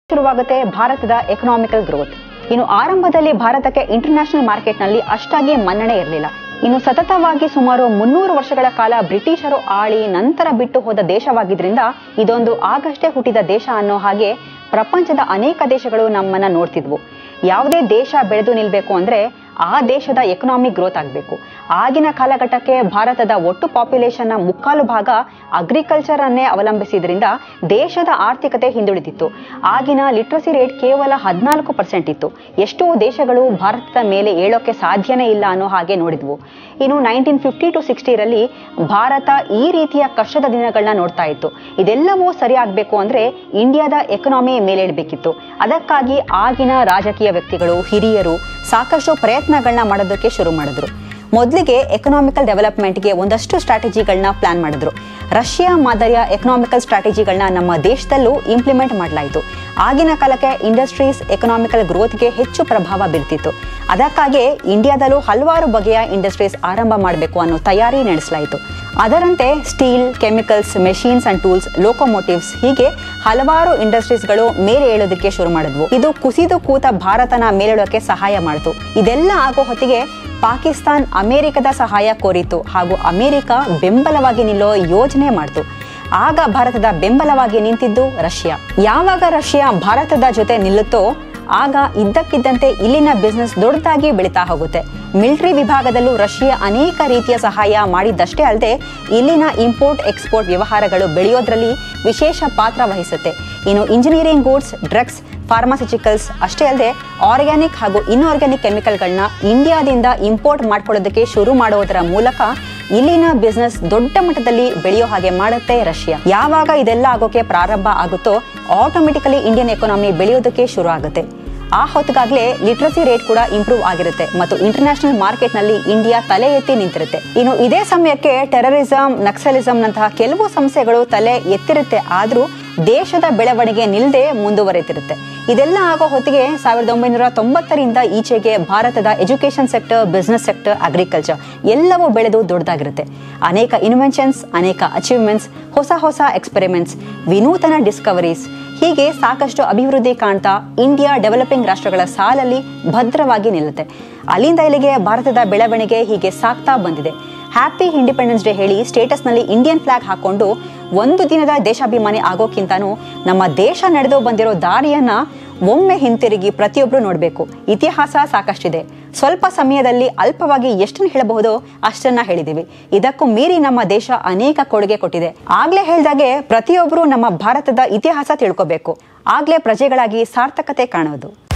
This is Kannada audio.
ಶುರುವಾಗುತ್ತೆ ಭಾರತದ ಎಕನಾಮಿಕಲ್ ಗ್ರೋತ್ ಇನ್ನು ಆರಂಭದಲ್ಲಿ ಭಾರತಕ್ಕೆ ಇಂಟರ್ನ್ಯಾಷನಲ್ ಮಾರ್ಕೆಟ್ನಲ್ಲಿ ಅಷ್ಟಾಗಿ ಮನ್ನಣೆ ಇರಲಿಲ್ಲ ಇನ್ನು ಸತತವಾಗಿ ಸುಮಾರು ಮುನ್ನೂರು ವರ್ಷಗಳ ಕಾಲ ಬ್ರಿಟಿಷರು ಆಳಿ ನಂತರ ಬಿಟ್ಟು ಹೋದ ದೇಶವಾಗಿದ್ರಿಂದ ಇದೊಂದು ಆಗಷ್ಟೇ ಹುಟ್ಟಿದ ದೇಶ ಅನ್ನೋ ಹಾಗೆ ಪ್ರಪಂಚದ ಅನೇಕ ದೇಶಗಳು ನಮ್ಮನ್ನ ನೋಡ್ತಿದ್ವು ಯಾವುದೇ ದೇಶ ಬೆಳೆದು ನಿಲ್ಬೇಕು ಅಂದ್ರೆ ಆ ದೇಶದ ಎಕನಾಮಿಕ್ ಗ್ರೋತ್ ಆಗಬೇಕು ಆಗಿನ ಕಾಲಘಟ್ಟಕ್ಕೆ ಭಾರತದ ಒಟ್ಟು ಪಾಪ್ಯುಲೇಷನ್ನ ಮುಕ್ಕಾಲು ಭಾಗ ಅಗ್ರಿಕಲ್ಚರ್ ಅನ್ನೇ ಅವಲಂಬಿಸಿದ್ರಿಂದ ದೇಶದ ಆರ್ಥಿಕತೆ ಹಿಂದುಳಿದಿತ್ತು ಆಗಿನ ಲಿಟ್ರಸಿ ರೇಟ್ ಕೇವಲ ಹದಿನಾಲ್ಕು ಪರ್ಸೆಂಟ್ ಇತ್ತು ಎಷ್ಟೋ ದೇಶಗಳು ಭಾರತದ ಮೇಲೆ ಏಳೋಕೆ ಸಾಧ್ಯನೇ ಇಲ್ಲ ಅನ್ನೋ ಹಾಗೆ ನೋಡಿದ್ವು ಇನ್ನು ನೈನ್ಟೀನ್ ಫಿಫ್ಟಿ ಟು ಸಿಕ್ಸ್ಟಿರಲ್ಲಿ ಭಾರತ ಈ ರೀತಿಯ ಕಷ್ಟದ ದಿನಗಳನ್ನ ನೋಡ್ತಾ ಇತ್ತು ಇದೆಲ್ಲವೂ ಸರಿ ಆಗ್ಬೇಕು ಅಂದ್ರೆ ಇಂಡಿಯಾದ ಎಕನಾಮಿ ಮೇಲೇಳ್ಬೇಕಿತ್ತು ಅದಕ್ಕಾಗಿ ಆಗಿನ ರಾಜಕೀಯ ವ್ಯಕ್ತಿಗಳು ಹಿರಿಯರು ಸಾಕಷ್ಟು ಪ್ರಯತ್ನಗಳನ್ನ ಮಾಡೋದಕ್ಕೆ ಶುರು ಮಾಡಿದ್ರು ಮೊದಲಿಗೆ ಎಕನಾಮಿಕಲ್ ಡೆವಲಪ್ಮೆಂಟ್ಗೆ ಒಂದಷ್ಟು ಸ್ಟ್ರಾಟಜಿಗಳನ್ನ ಪ್ಲಾನ್ ಮಾಡಿದ್ರು ರಷ್ಯಾ ಮಾದರಿಯ ಎಕನಾಮಿಕಲ್ ಸ್ಟ್ರಾಟಜಿಗಳನ್ನ ನಮ್ಮ ದೇಶದಲ್ಲೂ ಇಂಪ್ಲಿಮೆಂಟ್ ಮಾಡಲಾಯಿತು ಆಗಿನ ಕಾಲಕ್ಕೆ ಇಂಡಸ್ಟ್ರೀಸ್ ಎಕನಾಮಿಕಲ್ ಗ್ರೋತ್ಗೆ ಹೆಚ್ಚು ಪ್ರಭಾವ ಬೀರ್ತಿತ್ತು ಅದಕ್ಕಾಗಿ ಇಂಡಿಯಾದಲ್ಲೂ ಹಲವಾರು ಬಗೆಯ ಇಂಡಸ್ಟ್ರೀಸ್ ಆರಂಭ ಮಾಡಬೇಕು ಅನ್ನೋ ತಯಾರಿ ನಡೆಸಲಾಯಿತು ಅದರಂತೆ steel chemicals machines and tools locomotives ಹೀಗೆ ಹಲವಾರು ಇಂಡಸ್ಟ್ರೀಸ್ಗಳು ಮೇಲೆ ಏಳೋದಕ್ಕೆ ಶುರು ಮಾಡಿದ್ವು ಇದು ಕುಸಿದು ಕೂತ ಭಾರತನ ಮೇಲೇಳೋಕೆ ಸಹಾಯ ಮಾಡಿತು ಇದೆಲ್ಲ ಆಗೋ ಹೊತ್ತಿಗೆ ಪಾಕಿಸ್ತಾನ್ ಅಮೆರಿಕದ ಸಹಾಯ ಕೋರಿತು ಹಾಗೂ ಅಮೆರಿಕ ಬೆಂಬಲವಾಗಿ ನಿಲ್ಲೋ ಯೋಜನೆ ಮಾಡಿತು ಆಗ ಭಾರತದ ಬೆಂಬಲವಾಗಿ ನಿಂತಿದ್ದು ರಷ್ಯಾ ಯಾವಾಗ ರಷ್ಯಾ ಭಾರತದ ಜೊತೆ ನಿಲ್ಲುತ್ತೋ ಆಗ ಇದ್ದಕ್ಕಿದ್ದಂತೆ ಇಲ್ಲಿನ ಬಿಸ್ನೆಸ್ ದೊಡ್ಡದಾಗಿ ಬೆಳೀತಾ ಹೋಗುತ್ತೆ ಮಿಲಿಟರಿ ವಿಭಾಗದಲ್ಲೂ ರಷ್ಯಾ ಅನೇಕ ರೀತಿಯ ಸಹಾಯ ಮಾಡಿದ್ದಷ್ಟೇ ಅಲ್ಲದೆ ಇಲ್ಲಿನ ಇಂಪೋರ್ಟ್ ಎಕ್ಸ್ಪೋರ್ಟ್ ವ್ಯವಹಾರಗಳು ಬೆಳೆಯೋದ್ರಲ್ಲಿ ವಿಶೇಷ ಪಾತ್ರ ವಹಿಸುತ್ತೆ ಇನ್ನು ಇಂಜಿನಿಯರಿಂಗ್ ಗೂಡ್ಸ್ ಡ್ರಗ್ಸ್ ಫಾರ್ಮಾಸಿಟಿಕಲ್ಸ್ ಅಷ್ಟೇ ಅಲ್ಲದೆ ಆರ್ಗ್ಯಾನಿಕ್ ಹಾಗೂ ಇನ್ಆರ್ಗ್ಯಾನಿಕ್ ಕೆಮಿಕಲ್ಗಳನ್ನ ಇಂಡಿಯಾದಿಂದ ಇಂಪೋರ್ಟ್ ಮಾಡ್ಕೊಳ್ಳೋದಕ್ಕೆ ಶುರು ಮಾಡೋದರ ಮೂಲಕ ಇಲ್ಲಿನ ಬಿಸ್ನೆಸ್ ದೊಡ್ಡ ಮಟ್ಟದಲ್ಲಿ ಬೆಳೆಯೋ ಹಾಗೆ ಮಾಡುತ್ತೆ ರಷ್ಯಾ ಯಾವಾಗ ಇದೆಲ್ಲ ಆಗೋಕೆ ಪ್ರಾರಂಭ ಆಗುತ್ತೋ ಆಟೋಮೆಟಿಕಲಿ ಇಂಡಿಯನ್ ಎಕಾನಮಿ ಬೆಳೆಯೋದಕ್ಕೆ ಶುರು ಆಗುತ್ತೆ ಆ ಹೊತ್ತಿಗಾಗಲೇ ಲಿಟ್ರಸಿ ರೇಟ್ ಕೂಡ ಇಂಪ್ರೂವ್ ಆಗಿರುತ್ತೆ ಮತ್ತು ಇಂಟರ್ನ್ಯಾಷನಲ್ ಮಾರ್ಕೆಟ್ನಲ್ಲಿ ಇಂಡಿಯಾ ತಲೆ ಎತ್ತಿ ನಿಂತಿರುತ್ತೆ ಇನ್ನು ಇದೇ ಸಮಯಕ್ಕೆ ಟೆರರಿಸಂ ನಕ್ಸಲಿಸಂ ನಂತಹ ಕೆಲವು ಸಮಸ್ಯೆಗಳು ತಲೆ ಎತ್ತಿರುತ್ತೆ ಆದರೂ ದೇಶದ ಬೆಳವಣಿಗೆ ನಿಲ್ಲದೆ ಮುಂದುವರೆತಿರುತ್ತೆ ಇದೆಲ್ಲ ಆಗೋ ಹೊತ್ತಿಗೆ ಸಾವಿರದ ಒಂಬೈನೂರ ತೊಂಬತ್ತರಿಂದ ಈಚೆಗೆ ಭಾರತದ education sector business sector agriculture ಎಲ್ಲವೂ ಬೆಳೆದು ದೊಡ್ಡದಾಗಿರುತ್ತೆ ಅನೇಕ ಇನ್ವೆನ್ಷನ್ಸ್ ಅನೇಕ ಅಚೀವ್ಮೆಂಟ್ಸ್ ಹೊಸ ಹೊಸ ಎಕ್ಸ್ಪೆರಿಮೆಂಟ್ಸ್ ವಿನೂತನ ಡಿಸ್ಕವರೀಸ್ ಹೀಗೆ ಸಾಕಷ್ಟು ಅಭಿವೃದ್ಧಿ ಕಾಣ್ತಾ ಇಂಡಿಯಾ ಡೆವಲಪಿಂಗ್ ರಾಷ್ಟ್ರಗಳ ಸಾಲಲ್ಲಿ ಭದ್ರವಾಗಿ ನಿಲ್ಲುತ್ತೆ ಅಲ್ಲಿಂದ ಇಲ್ಲಿಗೆ ಭಾರತದ ಬೆಳವಣಿಗೆ ಹೀಗೆ ಸಾಕ್ತಾ ಬಂದಿದೆ ಹ್ಯಾಪಿ ಇಂಡಿಪೆಂಡೆನ್ಸ್ ಡೇ ಹೇಳಿ ಸ್ಟೇಟಸ್ನಲ್ಲಿ ಇಂಡಿಯನ್ ಫ್ಲಾಗ್ ಹಾಕೊಂಡು ಒಂದು ದಿನದ ದೇಶಾಭಿಮಾನಿ ಆಗೋಕ್ಕಿಂತನೂ ನಮ್ಮ ದೇಶ ನಡೆದು ಬಂದಿರೋ ದಾರಿಯನ್ನ ಒಮ್ಮೆ ಹಿಂತಿರುಗಿ ಪ್ರತಿಯೊಬ್ಬರು ನೋಡಬೇಕು ಇತಿಹಾಸ ಸಾಕಷ್ಟಿದೆ ಸ್ವಲ್ಪ ಸಮಯದಲ್ಲಿ ಅಲ್ಪವಾಗಿ ಎಷ್ಟನ್ನು ಹೇಳಬಹುದೋ ಅಷ್ಟನ್ನ ಹೇಳಿದೀವಿ ಇದಕ್ಕೂ ಮೀರಿ ನಮ್ಮ ದೇಶ ಅನೇಕ ಕೊಡುಗೆ ಕೊಟ್ಟಿದೆ ಆಗ್ಲೇ ಹೇಳ್ದಾಗೆ ಪ್ರತಿಯೊಬ್ಬರು ನಮ್ಮ ಭಾರತದ ಇತಿಹಾಸ ತಿಳ್ಕೋಬೇಕು ಆಗ್ಲೇ ಪ್ರಜೆಗಳಾಗಿ ಸಾರ್ಥಕತೆ ಕಾಣೋದು